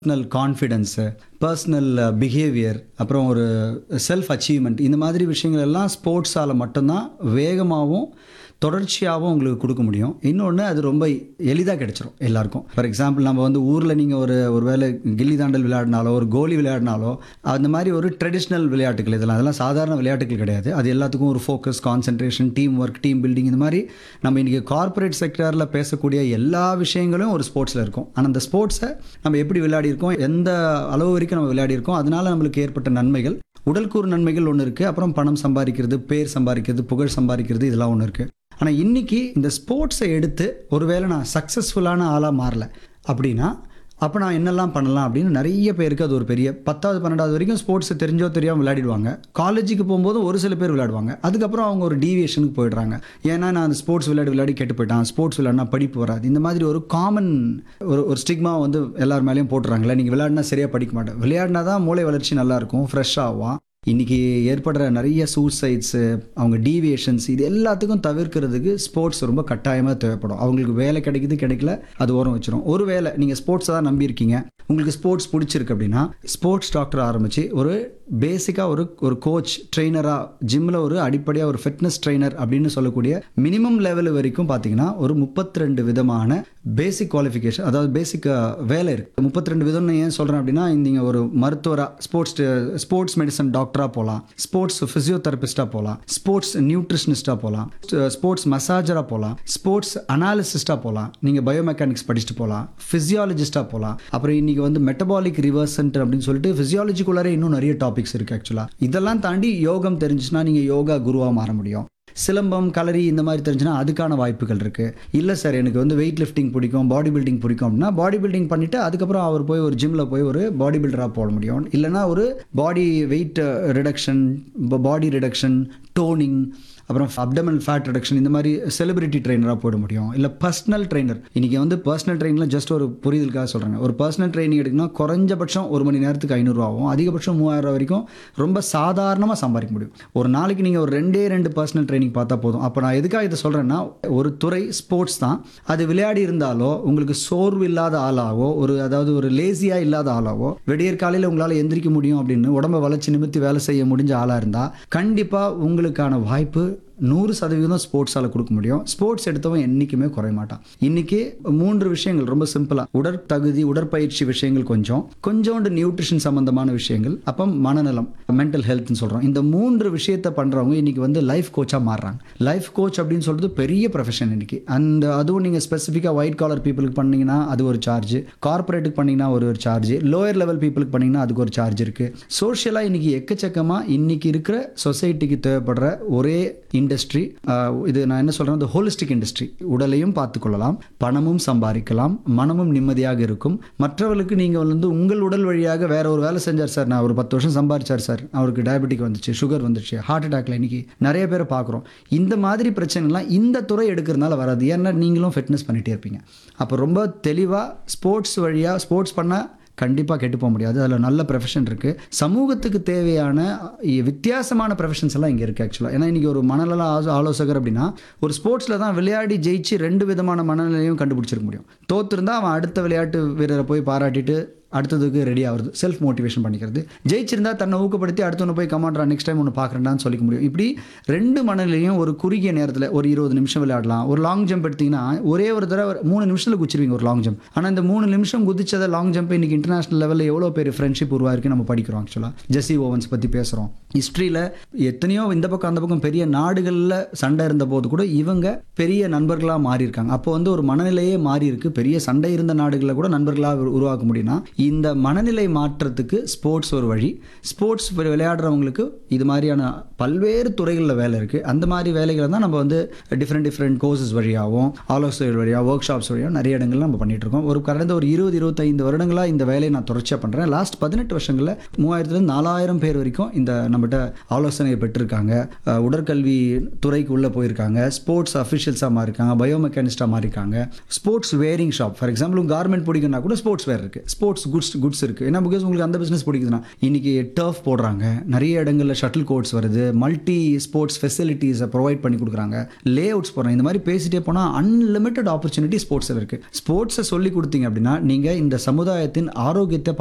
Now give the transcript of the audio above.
personal confidence personal behaviour அப்புறம் ஒரு self achievement இந்த மாதிரி விஷயங்கள் எல்லாம் ஸ்போர்ட்ஸால் மட்டும்தான் வேகமாகவும் தொடர்ச்சியாகவும் உங்களுக்கு கொடுக்க முடியும் இன்னொன்று அது ரொம்ப எளிதாக கிடைச்சிரும் எல்லாருக்கும் ஃபார் எக்ஸாம்பிள் நம்ம வந்து ஊரில் நீங்கள் ஒரு ஒரு வேளை கில்லி தாண்டல் விளையாடினாலோ ஒரு கோலி விளையாடினாலோ அந்த மாதிரி ஒரு ட்ரெடிஷ்னல் விளையாட்டுகள் இதெல்லாம் அதெல்லாம் சாதாரண விளையாட்டுகள் கிடையாது அது எல்லாத்துக்கும் ஒரு focus concentration team work team building இந்த மாதிரி நம்ம இன்றைக்கி கார்ப்பரேட் செக்டரில் பேசக்கூடிய எல்லா விஷயங்களும் ஒரு ஸ்போர்ட்ஸில் இருக்கும் ஆனால் அந்த ஸ்போர்ட்ஸை நம்ம எப்படி விளையாடி இருக்கோம் எந்த அளவு வரைக்கும் நம்ம விளையாடி இருக்கோம் அதனால நம்மளுக்கு ஏற்பட்ட நன்மைகள் உடல்கூறு நன்மைகள் ஒன்று இருக்குது அப்புறம் பணம் சம்பாதிக்கிறது பேர் சம்பாதிக்கிறது புகழ் சம்பாதிக்கிறது இதெல்லாம் ஒன்று இருக்குது ஆனால் இன்னைக்கு இந்த ஸ்போர்ட்ஸை எடுத்து ஒருவேளை நான் சக்ஸஸ்ஃபுல்லான ஆளாக மாறல அப்படின்னா அப்போ நான் என்னெல்லாம் பண்ணலாம் அப்படின்னு நிறைய பேருக்கு அது ஒரு பெரிய பத்தாவது பன்னெண்டாவது வரைக்கும் ஸ்போர்ட்ஸ் தெரிஞ்சோ தெரியாமல் விளையாடிடுவாங்க காலேஜுக்கு போகும்போது ஒரு சில பேர் விளையாடுவாங்க அதுக்கப்புறம் அவங்க ஒரு டீவியேஷனுக்கு போயிடுறாங்க ஏன்னா நான் அந்த ஸ்போர்ட்ஸ் விளையாடி விளையாடி கெட்டு போயிட்டான் ஸ்போர்ட்ஸ் விளையாடினா படிப்பு வராது இந்த மாதிரி ஒரு காமன் ஒரு ஒரு ஸ்டிக்மா வந்து எல்லார் மேலேயும் போட்டுறாங்களே நீங்கள் விளையாடினா சரியாக படிக்க மாட்டேன் விளையாடினா தான் மூளை வளர்ச்சி நல்லாயிருக்கும் ஃப்ரெஷ் ஆகும் இன்றைக்கி ஏற்படுற நிறைய சூசைட்ஸு அவங்க டீவியேஷன்ஸ் இது எல்லாத்துக்கும் தவிர்க்கிறதுக்கு ஸ்போர்ட்ஸ் ரொம்ப கட்டாயமாக தேவைப்படும் அவங்களுக்கு வேலை கிடைக்குது கிடைக்கல அது ஓரம் வச்சிரும் ஒரு வேலை நீங்கள் ஸ்போர்ட்ஸை தான் நம்பியிருக்கீங்க உங்களுக்கு ஸ்போர்ட்ஸ் பிடிச்சிருக்கு அப்படின்னா ஸ்போர்ட்ஸ் டாக்டர் ஆரம்பித்து ஒரு பேசிக்காக ஒரு ஒரு கோச் ட்ரெயினராக ஜிம்மில் ஒரு அடிப்படையாக ஒரு ஃபிட்னஸ் ட்ரெயினர் அப்படின்னு சொல்லக்கூடிய மினிமம் லெவல் வரைக்கும் பார்த்தீங்கன்னா ஒரு முப்பத்தி ரெண்டு விதமான பேசிக் குவாலிஃபிகேஷன் அதாவது பேசிக் வேலை இருக்குது முப்பத்தி ரெண்டு விதம்னு ஏன் சொல்கிறேன் அப்படின்னா நீங்கள் ஒரு மருத்துவராக ஸ்போர்ட்ஸ் ஸ்போர்ட்ஸ் மெடிசன் டாக்டராக போகலாம் ஸ்போர்ட்ஸ் ஃபிசியோதெரபிஸ்டாக போகலாம் ஸ்போர்ட்ஸ் நியூட்ரிஷனிஸ்டாக போகலாம் ஸ்போர்ட்ஸ் மசாஜராக போகலாம் ஸ்போர்ட்ஸ் அனாலிசிஸ்டாக போகலாம் நீங்கள் பயோமெக்கானிக்ஸ் படிச்சுட்டு போகலாம் ஃபிசியாலஜிஸ்டாக போகலாம் அப்புறம் இன்றைக்கி வந்து மெட்டபாலிக் ரிவர்ஸ் சென்டர் அப்படின்னு சொல்லிட்டு ஃபிசியாலஜிக்குள்ளாரே இன்னும் நிறைய டாபிக்ஸ் இருக்குது ஆக்சுவலாக இதெல்லாம் தாண்டி யோகம் தெரிஞ்சுச்சுன்னா நீங்கள் யோகா குருவாக மாற முடியும் சிலம்பம் கலரி இந்த மாதிரி தெரிஞ்சுன்னா அதுக்கான வாய்ப்புகள் இருக்குது இல்லை சார் எனக்கு வந்து வெயிட் லிஃப்டிங் பிடிக்கும் பாடி பில்டிங் பிடிக்கும் அப்படின்னா பாடி பில்டிங் பண்ணிவிட்டு அதுக்கப்புறம் அவர் போய் ஒரு ஜிம்மில் போய் ஒரு பாடி பில்டராக போட முடியும் இல்லைனா ஒரு body weight reduction body reduction toning அப்புறம் அப்டமல் ஃபேட் ரிடக்ஷன் இந்த மாதிரி செலிபிரிட்டி ட்ரெயினராக போட முடியும் இல்லை பர்சனல் ட்ரெயினர் இன்றைக்கி வந்து பர்சனல் ட்ரெயினில் ஜஸ்ட் ஒரு புரிதலுக்காக சொல்கிறாங்க ஒரு பர்சனல் ட்ரைனிங் எடுக்கணும்னா குறைஞ்சபட்சம் ஒரு மணி நேரத்துக்கு ஐநூறுரூவா ஆகும் அதிகபட்சம் மூவாயிரம் ரூபா வரைக்கும் ரொம்ப சாதாரணமாக சம்பாதிக்க முடியும் ஒரு நாளைக்கு நீங்கள் ஒரு ரெண்டே ரெண்டு பர்சனல் ட்ரைனிங் பார்த்தா போதும் அப்போ நான் எதுக்காக இதை சொல்கிறேன்னா ஒரு துறை ஸ்போர்ட்ஸ் தான் அது விளையாடி இருந்தாலோ உங்களுக்கு சோர்வு இல்லாத ஆளாவோ ஒரு அதாவது ஒரு லேசியாக இல்லாத ஆளாவோ விடியற் காலையில் உங்களால் எந்திரிக்க முடியும் அப்படின்னு உடம்பை வளர்ச்சி நிமித்தி வேலை செய்ய முடிஞ்ச ஆளாக இருந்தால் கண்டிப்பாக உங்களுக்கான வாய்ப்பு நூறு சதவீதம் ஸ்போர்ட்ஸால் கொடுக்க முடியும் ஸ்போர்ட்ஸ் எடுத்தவன் என்றைக்குமே குறைய மாட்டான் இன்னைக்கு மூன்று விஷயங்கள் ரொம்ப சிம்பிளாக உடற்தகுதி உடற்பயிற்சி விஷயங்கள் கொஞ்சம் கொஞ்சோண்டு நியூட்ரிஷன் சம்பந்தமான விஷயங்கள் அப்போ மனநலம் மென்டல் ஹெல்த்னு சொல்கிறோம் இந்த மூன்று விஷயத்தை பண்ணுறவங்க இன்னைக்கு வந்து லைஃப் கோச்சாக மாறுறாங்க லைஃப் கோச் அப்படின்னு சொல்கிறது பெரிய ப்ரொஃபஷன் இன்னைக்கு அண்ட் அதுவும் நீங்கள் ஸ்பெசிஃபிக்காக ஒயிட் காலர் பீப்புளுக்கு பண்ணீங்கன்னா அது ஒரு சார்ஜ் கார்பரேட்டுக்கு பண்ணீங்கன்னா ஒரு ஒரு சார்ஜ் லோயர் லெவல் பீப்புளுக்கு பண்ணீங்கன்னா அதுக்கு ஒரு சார்ஜ் இருக்குது சோஷியலாக இன்னைக்கு எக்கச்சக்கமாக இன்னைக்கு இருக்கிற சொசைட்டிக்கு தேவைப்படுற ஒரே இண்டஸ்ட்ரி இது நான் என்ன சொல்கிறேன் இந்த ஹோலிஸ்டிக் இண்டஸ்ட்ரி உடலையும் பார்த்துக்கொள்ளலாம் பணமும் சம்பாதிக்கலாம் மனமும் நிம்மதியாக இருக்கும் மற்றவர்களுக்கு நீங்கள் வந்து உங்கள் உடல் வழியாக வேற ஒரு வேலை செஞ்சார் சார் நான் ஒரு பத்து வருஷம் சம்பாதிச்சார் சார் அவருக்கு டயபெட்டிக் வந்துச்சு சுகர் வந்துச்சு ஹார்ட் அட்டாக்ல இன்னைக்கு நிறைய பேரை பார்க்குறோம் இந்த மாதிரி பிரச்சனைலாம் இந்த துறை எடுக்கிறதுனால வராது ஏன்னா நீங்களும் ஃபிட்னஸ் பண்ணிகிட்டே இருப்பீங்க அப்போ ரொம்ப தெளிவாக ஸ்போர்ட்ஸ் வழியாக ஸ்போர்ட்ஸ் பண்ணால் கண்டிப்பாக கெட்டு போக முடியாது அதில் நல்ல ப்ரொஃபஷன் இருக்குது சமூகத்துக்கு தேவையான வித்தியாசமான ப்ரொஃபஷன்ஸ் எல்லாம் இங்கே இருக்குது ஆக்சுவலாக ஏன்னா இன்றைக்கி ஒரு மனநல ஆலோசகர் அப்படின்னா ஒரு ஸ்போர்ட்ஸில் தான் விளையாடி ஜெயிச்சு ரெண்டு விதமான மனநிலையும் கண்டுபிடிச்சிருக்க முடியும் தோத்துருந்தா அவன் அடுத்த விளையாட்டு வீரரை போய் பாராட்டிட்டு அடுத்ததுக்கு ரெடி ஆகுறது செல்ஃப் மோட்டிவேஷன் பண்ணிக்கிறது ஜெயிச்சிருந்தா தன்னை ஊக்கப்படுத்தி அடுத்தவனை போய் கமாண்டரா நெக்ஸ்ட் டைம் ஒன்று பார்க்குறேன்டான்னு சொல்லிக்க முடியும் இப்படி ரெண்டு மனநிலையும் ஒரு குறுகிய நேரத்தில் ஒரு இருபது நிமிஷம் விளையாடலாம் ஒரு லாங் ஜம்ப் எடுத்திங்கன்னா ஒரே ஒரு தடவை மூணு நிமிஷத்தில் குச்சிருவீங்க ஒரு லாங் ஜம்ப் ஆனால் இந்த மூணு நிமிஷம் குதிச்சதை லாங் ஜம்ப் இன்னைக்கு இன்டர்நேஷனல் லெவலில் எவ்வளோ பேர் ஃப்ரெண்ட்ஷிப் உருவாயிருக்கு நம்ம படிக்கிறோம் ஆக்சுவலாக ஜெஸ்ஸி ஓவன்ஸ் பற்றி பேசுகிறோம் ஹிஸ்ட்ரியில் எத்தனையோ இந்த பக்கம் அந்த பக்கம் பெரிய நாடுகளில் சண்டை இருந்த போது கூட இவங்க பெரிய நண்பர்களாக மாறி இருக்காங்க அப்போ வந்து ஒரு மனநிலையே மாறி இருக்கு பெரிய சண்டை இருந்த நாடுகளில் கூட நண்பர்களாக உருவாக்க முடியும்னா இந்த மனநிலை மாற்றத்துக்கு ஸ்போர்ட்ஸ் ஒரு வழி ஸ்போர்ட்ஸ் விளையாடுறவங்களுக்கு இது மாதிரியான பல்வேறு துறைகளில் வேலை இருக்குது அந்த மாதிரி வேலைகளை தான் நம்ம வந்து டிஃப்ரெண்ட் டிஃப்ரெண்ட் கோர்சஸ் வழியாகவும் ஆலோசனை வழியாக ஒர்க் ஷாப்ஸ் வழியாக நிறைய இடங்கள்ல நம்ம பண்ணிட்டு இருக்கோம் ஒரு கடந்த ஒரு இருபது இருபத்தைந்து வருடங்களாக இந்த வேலையை நான் தொடர்ச்சியாக பண்ணுறேன் லாஸ்ட் பதினெட்டு வருஷங்களில் மூவாயிரத்துலேருந்து நாலாயிரம் பேர் வரைக்கும் இந்த நம்ம நம்மகிட்ட ஆலோசனை பெற்றிருக்காங்க அஹ், உடற்கல்வி துறைக்கு உள்ளே போயிருக்காங்க ஸ்போர்ட்ஸ் அஃபிஷியல்ஸாக மாறிருக்காங்க பயோமெக்கானிஸ்டாக மாறிருக்காங்க sports wearing shop for example garment பிடிக்குன்னா கூட ஸ்போர்ட்ஸ் வேர் இருக்குது ஸ்போர்ட்ஸ் குட்ஸ் குட்ஸ் இருக்குது ஏன்னா பிகாஸ் உங்களுக்கு அந்த பிஸ்னஸ் பிடிக்குதுன்னா இன்னைக்கு டர்ஃப் போடுறாங்க நிறைய இடங்களில் ஷட்டில் கோர்ட்ஸ் வருது மல்டி ஸ்போர்ட்ஸ் ஃபெசிலிட்டிஸை ப்ரொவைட் பண்ணி கொடுக்குறாங்க லே அவுட்ஸ் போடுறாங்க இந்த மாதிரி பேசிட்டே போனால் அன்லிமிட்டட் ஆப்பர்ச்சுனிட்டி ஸ்போர்ட்ஸில் இருக்குது ஸ்போர்ட்ஸை சொல்லி கொடுத்தீங்க அப்படின்னா நீங்கள் இந்த சமுதாயத்தின் ஆரோக்கியத்தை